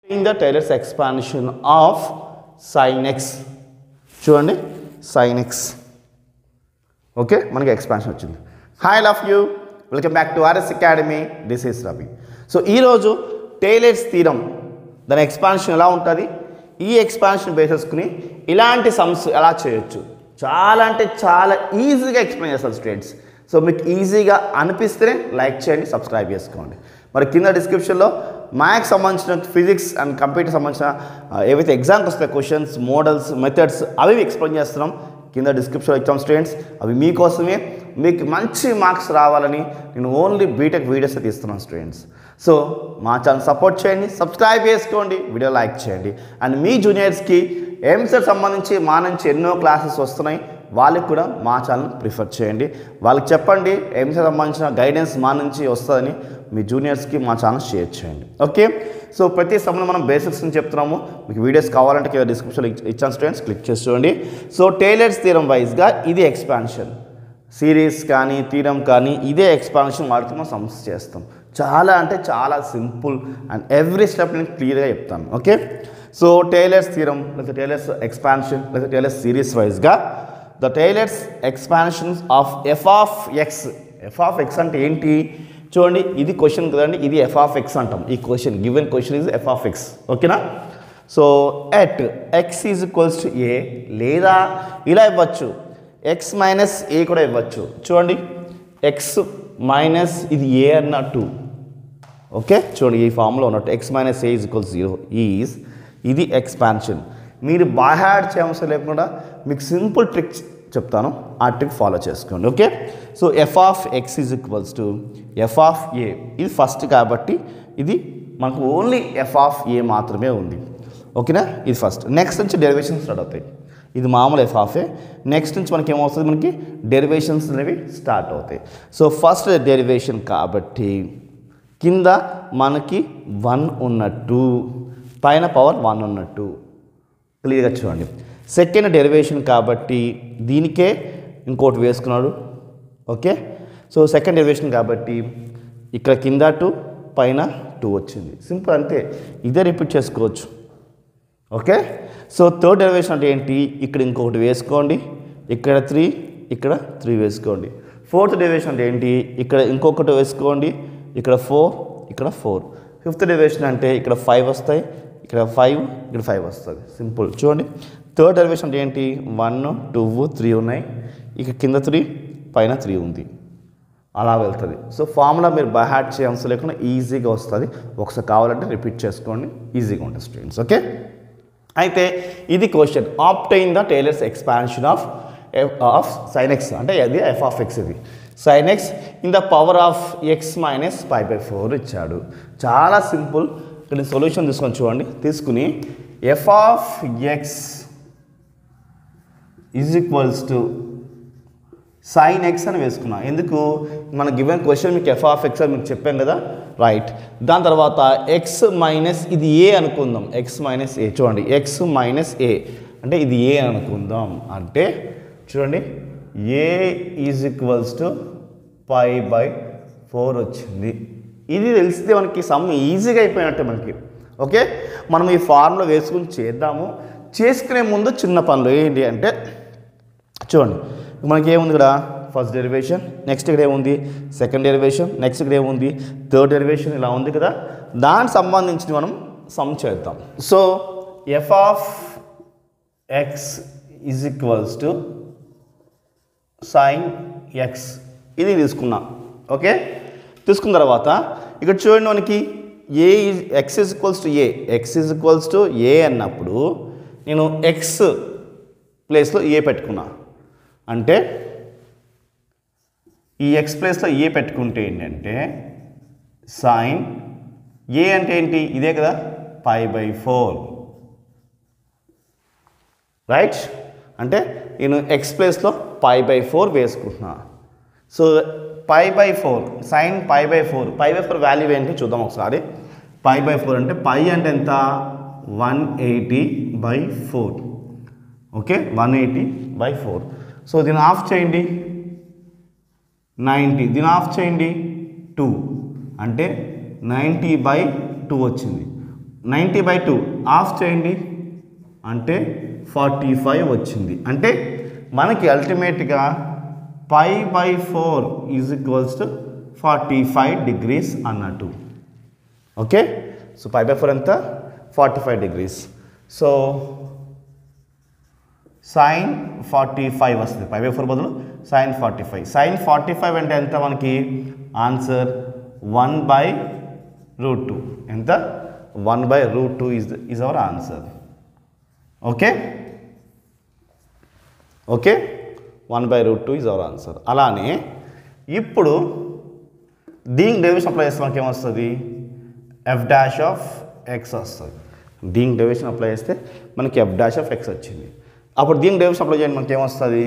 in the Taylor's expansion of sine x చూడండి sine x okay మనకి expansion వచ్చింది hi love you welcome back to RS academy this is Ravi so ఈరోజు Taylor's theorem దాని expansion ఎలా ఉంటుంది ఈ ఎక్స్పాన్షన్ బేసేసుకుని ఇలాంటి సమ్స్ ఎలా చేయొచ్చు చాలా అంటే చాలా ఈజీగా ఎక్స్ప్లెయిన్ చేస్తారు స్టూడెంట్స్ సో మీకు ఈజీగా అనిపిస్తేనే లైక్ చేయండి సబ్స్క్రైబ్ చేసుకోండి మరి కింద డిస్క్రిప్షన్లో మ్యాథ్స్ సంబంధించిన ఫిజిక్స్ అండ్ కంప్యూటర్ సంబంధించిన ఆ, ఏవైతే ఎగ్జామ్కి వస్తాయి క్వశ్చన్స్ మోడల్స్ మెథడ్స్ అవి ఎక్స్ప్లెయిన్ చేస్తున్నాం కింద డిస్క్రిప్షన్లో ఇచ్చాం స్టూడెంట్స్ అవి మీకోసమే మీకు మంచి మార్క్స్ రావాలని నేను ఓన్లీ బీటెక్ వీడియోస్ తీస్తున్నాను స్టూడెంట్స్ సో మా ఛానల్ సపోర్ట్ చేయండి సబ్స్క్రైబ్ చేసుకోండి వీడియో లైక్ చేయండి అండ్ మీ జూనియర్స్కి ఎంసెట్ సంబంధించి మా నుంచి ఎన్నో క్లాసెస్ వస్తున్నాయి వాళ్ళకి కూడా మా ఛానల్ ప్రిఫర్ చేయండి వాళ్ళకి చెప్పండి ఎంసెట్ సంబంధించిన గైడెన్స్ మా నుంచి వస్తుందని మీ జూనియర్స్కి మా ఛానల్ షేర్ చేయండి ఓకే సో ప్రతి సమయంలో మనం బేసిక్స్ నుంచి చెప్తున్నాము మీకు వీడియోస్ కావాలంటే కింద డిస్క్రిప్షన్లో ఇచ్- ఇచ్చాను స్టూడెంట్స్ క్లిక్ చేసి చూడండి సో టైలర్స్ థీరం వైజ్గా ఇది ఎక్స్పాన్షన్ సిరీస్ కానీ తీరం కానీ ఇదే ఎక్స్పాన్షన్ వాడుతూ మనం సమ్స్ చేస్తాం చాలా అంటే చాలా సింపుల్ అండ్ ఎవ్రీ స్టెప్ నేను క్లియర్గా చెప్తాను ఓకే సో టైలర్స్ థీరం లేదా టైలర్స్ ఎక్స్పాన్షన్ లేదా టైలర్స్ సిరీస్ వైజ్గా the Taylor's expansions of f of x f of x అంటే ఏంటి చూడండి ఇది క్వశ్చన్ కదండి ఇది ఎఫ్ ఆఫ్ ఎక్స్ అంటాం ఈ question given question is f of x ఓకేనా so at x is equals to a లేదా ఇలా ఇవ్వచ్చు ఎక్స్ మైనస్ ఏ కూడా ఇవ్వచ్చు చూడండి ఎక్స్ మైనస్ ఇది ఏ అన్నట్టు ఓకే చూడండి ఈ ఫామ్లో ఉన్నట్టు x minus a is equals zero is ఇది ఎక్స్పాన్షన్ మీరు బాహాడ్ చేయవలసిన లేకుండా మీకు సింపుల్ ట్రిక్స్ చెప్తాను ఆ ట్రిక్ ఫాలో చేసుకోండి okay so f of x is equals to f of a ఇది ఫస్ట్ కాబట్టి ఇది మనకు ఓన్లీ ఎఫ్ ఆఫ్ ఏ మాత్రమే ఉంది ఓకేనా ఇది ఫస్ట్ నెక్స్ట్ నుంచి డెరివేషన్ స్టార్ట్ అవుతాయి ఇది మామూలు ఎఫ్ ఆఫ్ ఏ నెక్స్ట్ నుంచి మనకి ఏమవుతుంది మనకి డెరివేషన్స్ అనేవి స్టార్ట్ అవుతాయి సో ఫస్ట్ డెరివేషన్ కాబట్టి కింద మనకి వన్ ఉన్నట్టు పైన పవర్ వన్ ఉన్నట్టు క్లియర్గా చూడండి సెకండ్ డెరివేషన్ కాబట్టి దీనికే ఇంకోటి వేసుకున్నాడు ఓకే సో సెకండ్ డెరివేషన్ కాబట్టి ఇక్కడ కింద టూ పైన టూ వచ్చింది సింపుల్ అంతే ఇదే రిపీట్ చేసుకోవచ్చు ఓకే సో థర్డ్ డెరివేషన్ అంటే ఏంటి ఇక్కడ ఇంకొకటి వేసుకోండి ఇక్కడ త్రీ ఇక్కడ త్రీ వేసుకోండి ఫోర్త్ డెరివేషన్ అంటే ఏంటి ఇక్కడ ఇంకొకటి వేసుకోండి ఇక్కడ ఫోర్ ఇక్కడ ఫోర్ ఫిఫ్త్ డెరివేషన్ అంటే ఇక్కడ ఫైవ్ వస్తాయి ఇక్కడ ఫైవ్ ఇక్కడ ఫైవ్ వస్తుంది సింపుల్ చూడండి థర్డ్ డెరివేషన్ అంటే ఏంటి వన్ టూ త్రీ ఉన్నాయి ఇక కింద త్రీ పైన త్రీ ఉంది అలా వెళ్తుంది సో ఫార్ములా మీరు బై హ్యాట్ చేయవలసిన లేకుండా ఈజీగా వస్తుంది ఒకసారి కావాలంటే రిపీట్ చేసుకోండి ఈజీగా ఉంటుంది స్టూడెంట్స్ ఓకే అయితే ఇది question obtain the Taylor's expansion of of sine x అంటే అది ఎఫ్ ఆఫ్ ఎక్స్ ఇది sine x in the power of x minus five by four ఇచ్చాడు చాలా సింపుల్ ఇక్కడ సొల్యూషన్ తీసుకొని చూడండి తీసుకుని f of x is equals to sine x అని వేసుకున్నా ఎందుకు మన గివెన్ క్వశ్చన్ మీకు ఎఫ్ ఆఫ్ ఎక్స్ అని మీకు చెప్పాం కదా రైట్ దాని తర్వాత ఎక్స్ మైనస్ ఇది ఏ అనుకుందాం ఎక్స్ మైనస్ ఏ చూడండి ఎక్స్ మైనస్ ఏ అంటే ఇది ఏ అనుకుందాం అంటే చూడండి a is equals to pi by four వచ్చింది ఇది తెలిస్తే మనకి సమ్ ఈజీగా అయిపోయినట్టే మనకి ఓకే మనం ఈ ఫార్ములా వేసుకుని చేద్దాము చేసుకునే ముందు చిన్న పనులు ఏంటి అంటే చూడండి మనకి ఏముంది ఇక్కడ ఫస్ట్ డెరివేషన్ నెక్స్ట్ ఇక్కడ ఏముంది సెకండ్ డెరివేషన్ నెక్స్ట్ ఇక్కడ ఏముంది థర్డ్ డెరివేషన్ ఇలా ఉంది కదా దానికి సంబంధించి మనం సమ్ చేద్దాం so f of x is equals to sine x ఇది తీసుకున్నాం ఓకే తీసుకున్న తర్వాత ఇక్కడ చూడండి మనకి a is x is equals to a x is equals to a అన్నప్పుడు నేను ఎక్స్ ప్లేస్లో ఏ పెట్టుకున్నా అంటే ఈ ఎక్స్ ప్లేస్లో ఏ పెట్టుకుంటే ఏంటంటే సైన్ ఏ అంటే ఏంటి ఇదే కదా పై బై ఫోర్ రైట్ అంటే నేను ఎక్స్ ప్లేస్లో పై బై ఫోర్ వేసుకుంటున్నా so pi by four sine pi by four pi by four value ఏంటి చూద్దాం ఒకసారి పై బై ఫోర్ అంటే పై అంటే ఎంత one eighty by four okay one eighty by four so దీన్ని ఆఫ్ చేయండి నైంటీ దీన్ని ఆఫ్ చేయండి టూ అంటే నైంటీ బై టూ వచ్చింది నైంటీ బై టూ ఆఫ్ చేయండి అంటే ఫార్టీ ఫైవ్ వచ్చింది అంటే మనకి అల్టిమేట్గా pi by four is equals to forty five degrees అన్నట్టు okay so pi by four ఎంత forty five degrees so sine forty five వస్తుంది పై బై ఫోర్ బదులు sine forty five sine forty five అంటే ఎంత మనకి answer one by root two ఎంత one by root two is is our answer okay okay one by root two is our answer అలానే ఇప్పుడు దీనికి derivation apply చేస్తే మనకి ఏమొస్తుంది ఎఫ్ డాష్ ఆఫ్ ఎక్స్ వస్తుంది దీనికి డెరివేషన్ అప్లై చేస్తే మనకి ఎఫ్ డాష్ ఆఫ్ ఎక్స్ వచ్చింది అప్పుడు దీనికి డెరివేషన్ అప్లై చేయండి మనకి ఏమొస్తుంది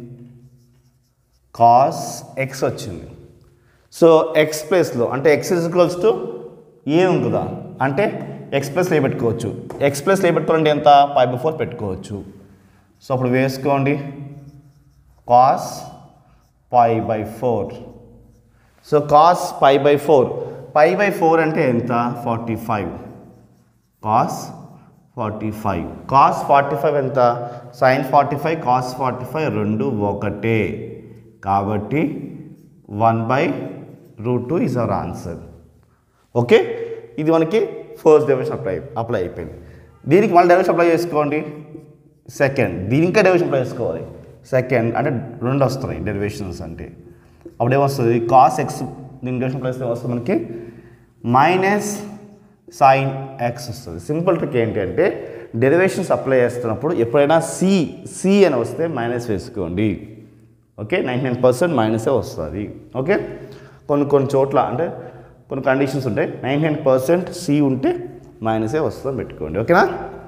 కాస్ ఎక్స్ వచ్చింది సో ఎక్స్ ప్లేస్లో అంటే x is equals to a ఉంటుందా అంటే ఎక్స్ ప్లస్లో ఏ పెట్టుకోవచ్చు ఎక్స్ ప్లస్లో ఏ పెట్టుకోవాలంటే ఎంత ఫైవ్ బై ఫోర్ పెట్టుకోవచ్చు సో అప్పుడు వేసుకోండి cos pi by four so cos pi by four pi by four అంటే ఎంత forty five cos forty five cos forty five ఎంత sine forty five cos forty five రెండు ఒకటే కాబట్టి one by root two is our answer okay ఇది మనకి first derivation apply apply అయిపోయింది దీనికి మళ్ళీ డెరివేషన్ అప్లై చేసుకోండి సెకండ్ దీనికి ఇంకా డెరివేషన్ అప్లై చేసుకోవాలి సెకండ్ అంటే రెండు వస్తున్నాయి డెరివేషన్స్ అంటే అప్పుడు ఏమొస్తుంది కాస్ ఎక్స్ దీనికి డెరివేషన్ అప్లై చేస్తే వస్తుంది మనకి మైనస్ సైన్ ఎక్స్ వస్తుంది సింపుల్ ట్రిక్ ఏంటి అంటే డెరివేషన్స్ అప్లై చేస్తున్నప్పుడు ఎప్పుడైనా సి సి అని వస్తే మైనస్ వేసుకోండి ఓకే నైంటీ నైన్ పర్సెంట్ మైనసే వస్తుంది ఓకే కొన్ని కొన్ని చోట్ల అంటే కొన్ని కండిషన్స్ ఉంటాయి నైంటీ నైన్ పర్సెంట్ సి ఉంటే మైనసే వస్తుందని పెట్టుకోండి ఓకేనా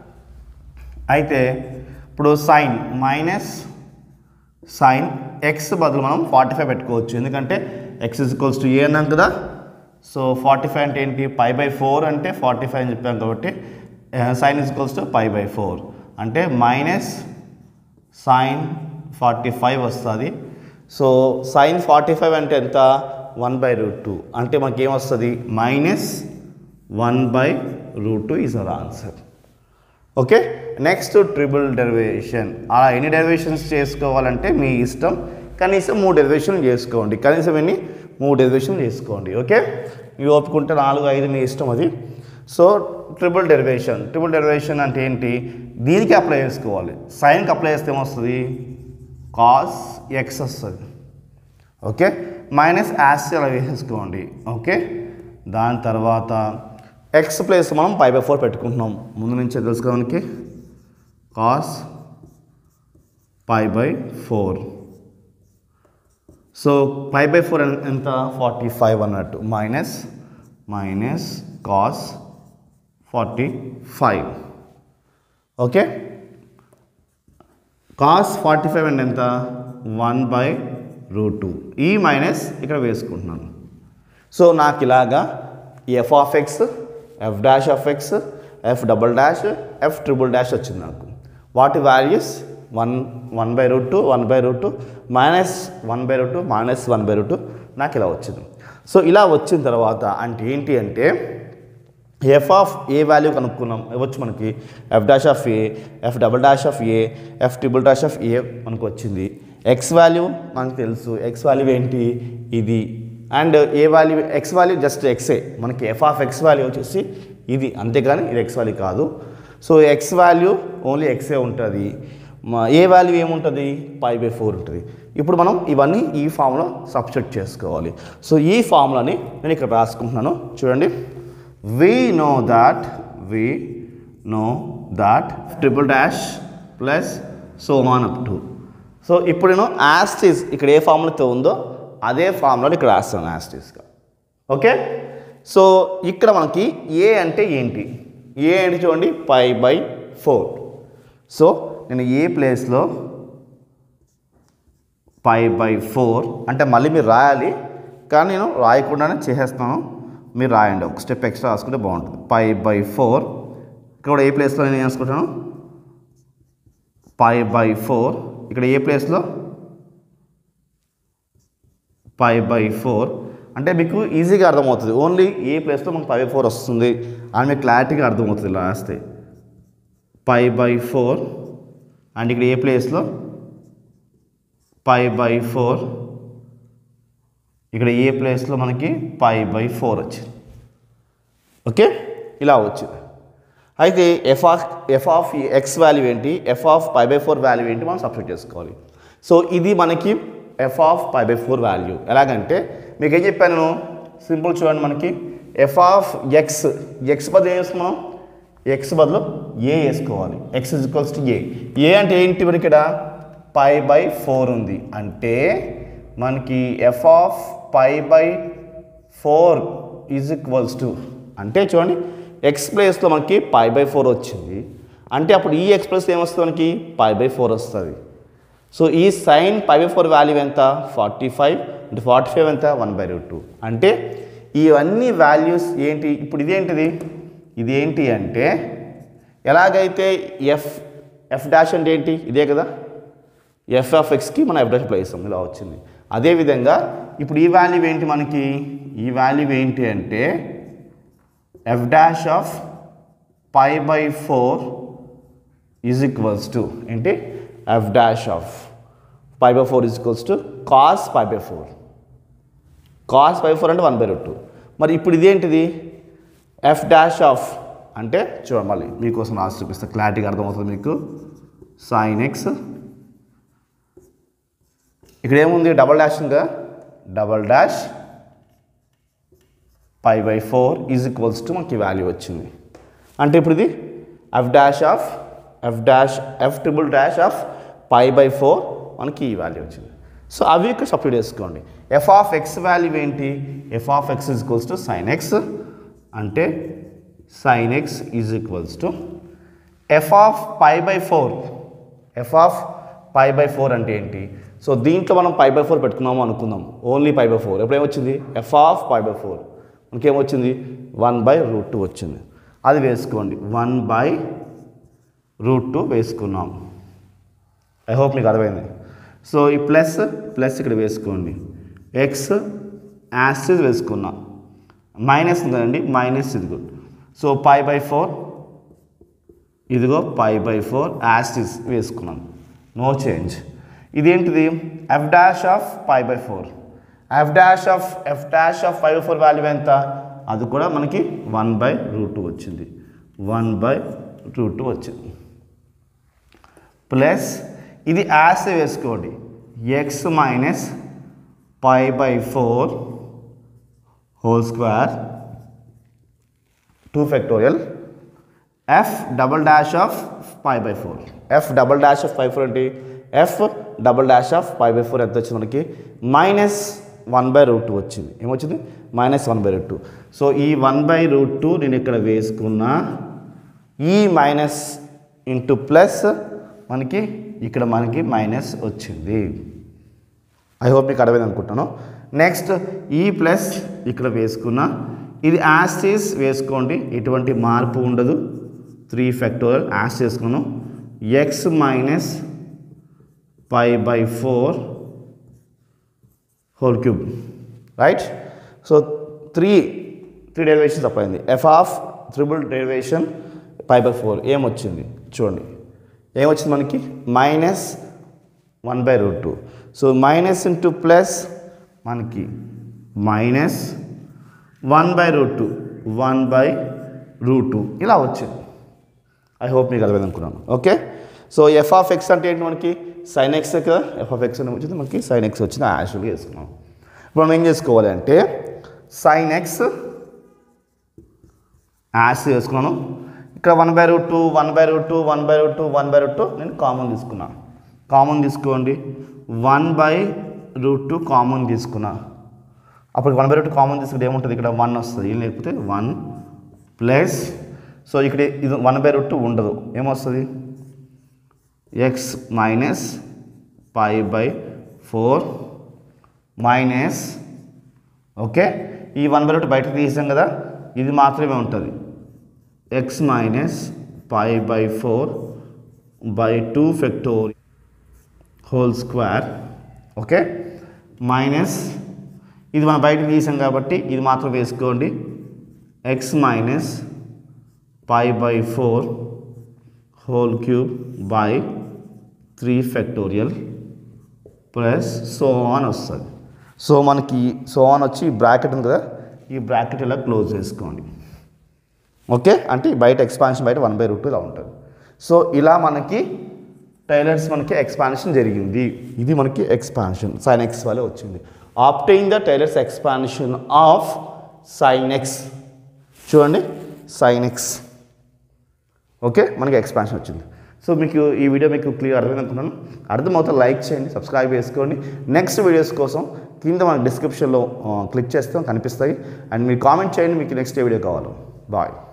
అయితే ఇప్పుడు సైన్ మైనస్ సైన్ ఎక్స్ బదులు మనం ఫార్టీ ఫైవ్ పెట్టుకోవచ్చు ఎందుకంటే x is equals to a అన్నాం కదా సో ఫార్టీ ఫైవ్ అంటే ఏంటి పై బై ఫోర్ అంటే ఫార్టీ ఫైవ్ అని చెప్పాం కాబట్టి sine is equals to pi by four అంటే మైనస్ సైన్ ఫార్టీ ఫైవ్ వస్తుంది సో సైన్ ఫార్టీ ఫైవ్ అంటే ఎంత వన్ బై రూట్ టూ అంటే మనకి ఏమొస్తుంది minus one by root two is our answer okay next triple derivation అలా ఎన్ని derivations చేసుకోవాలంటే మీ ఇష్టం కనీసం మూడు డెరివేషన్లు చేసుకోండి కనీసం ఎన్ని మూడు డెరివేషన్లు చేసుకోండి ఓకే ఇవి ఒప్పుకుంటే నాలుగు ఐదు మీ ఇష్టం అది so triple derivation triple derivation అంటే ఏంటి దీనికి అప్లై చేసుకోవాలి సైన్కి అప్లై చేస్తే ఏమొస్తుంది కాస్ ఎక్స్ వస్తుంది ఓకే మైనస్ యాస్ అలా వేసేసుకోండి ఓకే దాని తర్వాత ఎక్స్ ప్లేస్ మనం పై బై ఫోర్ పెట్టుకుంటున్నాం ముందు నుంచి తెలుసుకోవడానికి cos pi by four so pi by four ఎంత ఫార్టీ ఫైవ్ అన్నట్టు minus minus cos forty five okay cos forty five అంటే ఎంత వన్ బై రూట్ టూ ఈ మైనస్ ఇక్కడ వేసుకుంటున్నాను సో నాకు ఇలాగా f of x f dash of x f double dash f triple dash వచ్చింది నాకు వాటి values one one by root two one by root two minus one by root two minus one by root two నాకు ఇలా వచ్చింది so ఇలా వచ్చిన తర్వాత అంటే ఏంటి అంటే ఎఫ్ ఆఫ్ ఏ వాల్యూ కనుక్కున్నాం ఇవ్వచ్చు మనకి f dash of a f double dash of a f triple dash of a మనకు వచ్చింది ఎక్స్ వాల్యూ మనకు తెలుసు ఎక్స్ వాల్యూ ఏంటి ఇది and a value x value just ఎక్సే మనకి ఎఫ్ ఆఫ్ ఎక్స్ వాల్యూ వచ్చేసి ఇది అంతేగాని ఇది ఎక్స్ వాల్యూ కాదు సో ఎక్స్ వాల్యూ ఓన్లీ ఎక్సే ఉంటుంది మా- ఏ వాల్యూ ఏముంటుంది పై బై ఫోర్ ఉంటుంది ఇప్పుడు మనం ఇవన్నీ ఈ ఫామ్లో సబ్స్టిట్యూట్ చేసుకోవాలి సో ఈ ఫామ్లని నేను ఇక్కడ రాసుకుంటున్నాను చూడండి we know that we know that triple dash plus so on up to so ఇప్పుడు నేను యాస్టిస్ ఇక్కడ ఏ ఫార్ములాతో ఉందో అదే ఫార్ములా ఇక్కడ రాస్తాను యాస్టిస్గా ఓకే సో ఇక్కడ మనకి ఏ అంటే ఏంటి ఏ అంటే చూడండి పై బై ఫోర్ సో నేను ఏ ప్లేస్లో పై బై ఫోర్ అంటే మళ్ళీ మీరు రాయాలి కానీ నేను రాయకుండానే చేసేస్తాను మీరు రాయండి ఒక స్టెప్ ఎక్స్ట్రా రాసుకుంటే బాగుంటుంది పై బై ఫోర్ ఇక్కడ ఏ ప్లేస్లో నేను ఏం రాసుకుంటాను పై బై ఫోర్ ఇక్కడ ఏ ప్లేస్లో పై బై ఫోర్ అంటే మీకు ఈజీగా అర్థమవుతుంది ఓన్లీ ఏ ప్లేస్లో మనకు పై బై ఫోర్ వస్తుంది అని మీకు క్లారిటీగా అర్థమవుతుంది ఇలా రాస్తే పై బై ఫోర్ అండ్ ఇక్కడ ఏ ప్లేస్లో పై బై ఫోర్ ఇక్కడ ఏ ప్లేస్లో మనకి పై బై ఫోర్ వచ్చింది ఓకే ఇలా వచ్చింది అయితే f of f of x value ఏంటి f of pi by four value ఏంటి మనం సబ్స్టిట్యూట్ చేసుకోవాలి సో ఇది మనకి f of pi by four value ఎలాగంటే మీకు ఏం చెప్పాను నేను సింపుల్ చూడండి మనకి ఎఫ్ ఆఫ్ ఎక్స్ ఎక్స్ బదులు ఏం వేసుకున్నాం ఎక్స్ బదులు ఏ వేసుకోవాలి x is equals to a a అంటే ఏంటి మనకి ఇక్కడ పై బై ఫోర్ ఉంది అంటే మనకి f of pi by four is equals to అంటే చూడండి ఎక్స్ ప్లేస్లో మనకి పై బై ఫోర్ వచ్చింది అంటే అప్పుడు ఈ ఎక్స్ ప్లస్ ఏమొస్తుంది మనకి పై బై ఫోర్ వస్తుంది సో ఈ sine pi by four value ఎంత ఫార్టీ ఫైవ్ అంటే ఫార్టీ ఫైవ్ ఎంత వన్ బై రూట్ టూ అంటే ఇవన్నీ వాల్యూస్ ఏంటి ఇప్పుడు ఇదేంటిది ఇదేంటి అంటే ఎలాగైతే ఎఫ్ ఎఫ్ డాష్ అంటే ఏంటి ఇదే కదా ఎఫ్ ఆఫ్ ఎక్స్కి మనం ఎఫ్ డాష్ ప్లేస్ ఇలా వచ్చింది అదేవిధంగా ఇప్పుడు ఈ వాల్యూ ఏంటి మనకి ఈ వాల్యూ ఏంటి అంటే f dash of pi by four is equals to ఏంటి f dash of pi by four is equals to cos pi by four cos pi four అంటే వన్ బై రూట్ టూ మరి ఇప్పుడు ఇదేంటిది ఎఫ్ డాష్ ఆఫ్ అంటే చూడండి మళ్ళీ మీకోసం రాసి చూపిస్తే క్లారిటీగా అర్థమవుతుంది మీకు సైన్ ఎక్స్ ఇక్కడ ఏముంది డబల్ డాష్ ఇంకా double dash pi by four is equals to మనకి వాల్యూ వచ్చింది అంటే ఇప్పుడు ఇది f dash of f dash f triple dash of pi by four మనకి ఈ వాల్యూ వచ్చింది సో అవి ఇక్కడ సబ్స్టిట్యూట్ చేసుకోండి ఎఫ్ ఆఫ్ ఎక్స్ వాల్యూ ఏంటి f of x is equals to sine x అంటే sine x is equals to f of pi by four f of pi by four అంటే ఏంటి సో దీంట్లో మనం పై బై ఫోర్ పెట్టుకున్నాము అనుకుందాం only pi by four ఎప్పుడు ఏమొచ్చింది f of pi by four మనకేమొచ్చింది వన్ బై రూట్ టూ వచ్చింది అది వేసుకోండి వన్ బై రూట్ టూ వేసుకున్నాం ఐ హోప్ మీకు అర్థమైంది సో ఈ ప్లస్ ప్లస్ ఇక్కడ వేసుకోండి ఎక్స్ యాసిడ్ వేసుకున్నాం మైనస్ ఉంది కదండి మైనస్ ఇది good so pi by four ఇదిగో పై బై ఫోర్ యాసిస్ వేసుకున్నాం నో చేంజ్ ఇదేంటిది f dash of pi by four f dash of f dash of five four value ఎంత అది కూడా మనకి వన్ బై రూట్ టూ వచ్చింది one by root two వచ్చింది plus ఇది యాస్ వేసుకోండి x minus pi by four whole square two factorial f double dash of pi by four f double dash of pi four ఏంటి f double dash of pi by four ఎంత వచ్చింది మనకి minus one by root two వచ్చింది ఏమొచ్చింది minus one by root two so ఈ one by root two నేను ఇక్కడ వేసుకున్నా ఈ మైనస్ ఇంటూ ప్లస్ మనకి ఇక్కడ మనకి మైనస్ వచ్చింది ఐ హోప్ మీకు అర్థమైంది అనుకుంటాను నెక్స్ట్ ఈ ప్లస్ ఇక్కడ వేసుకున్న ఇది యాస్టీస్ వేసుకోండి ఎటువంటి మార్పు ఉండదు త్రీ ఫ్యాక్టోరియల్ యాస్ చేసుకున్నాను x minus pi by four whole cube right so three three derivations అయింది f of triple derivation pi by four ఏమొచ్చింది చూడండి ఏమొచ్చింది మనకి minus one by root two so minus into plus మనకి minus one by root two one by root two ఇలా వచ్చింది I hope మీకు అర్థమైంది అనుకున్నాను okay so f of x అంటే ఏంటి మనకి సైన్ ఎక్స్ కదా ఎఫ్ ఆఫ్ ఎక్స్ అని వచ్చింది మనకి సైన్ ఎక్స్ వచ్చింది యాక్చువల్గా వేసుకున్నాం ఇప్పుడు మనం ఏం చేసుకోవాలి అంటే సైన్ ఎక్స్ యాస్ వేసుకున్నాను ఇక్కడ one by root two one by root two one by root two one by root two నేను కామన్ తీసుకున్నాను కామన్ తీసుకోండి one by root two common తీసుకున్నా అప్పుడు వన్ బై రూట్ కామన్ తీసుకుంటే ఏముంటుంది ఇక్కడ వన్ వస్తుంది ఏం లేకపోతే వన్ ప్లస్ సో ఇక్కడ ఇది వన్ బై రూట్ టూ ఉండదు ఏమొస్తుంది x minus pi by four minus okay ఈ వన్ బై రూట్ బయటకు తీసాం కదా ఇది మాత్రమే ఉంటుంది x minus pi by four by two factorial whole square okay minus ఇది మనం బయట తీసాం కాబట్టి ఇది మాత్రం వేసుకోండి x minus pi by four whole cube by three factorial plus so on వస్తుంది సో మనకి సో ఆన్ వచ్చి బ్రాకెట్ ఉంది కదా ఈ బ్రాకెట్ ఇలా క్లోజ్ చేసుకోండి ఓకే అంటే బయట ఎక్స్పాన్షన్ బయట వన్ బై రూట్ ఇలా ఉంటుంది సో ఇలా మనకి టైలర్స్ మనకి ఎక్స్పాన్షన్ జరిగింది ఇది మనకి ఎక్స్పాన్షన్ సైన్ ఎక్స్ వల్ల వచ్చింది obtain the Taylor's expansion of sine x చూడండి సైన్ ఎక్స్ ఓకే మనకి ఎక్స్పాన్షన్ వచ్చింది సో మీకు ఈ వీడియో మీకు క్లియర్ అర్థమైంది అనుకున్నాను అర్థమవుతే లైక్ చేయండి సబ్స్క్రైబ్ చేసుకోండి నెక్స్ట్ వీడియోస్ కోసం కింద మన డిస్క్రిప్షన్లో క్లిక్ చేస్తే కనిపిస్తాయి అండ్ మీరు కామెంట్ చేయండి మీకు నెక్స్ట్ వీడియో కావాలి బాయ్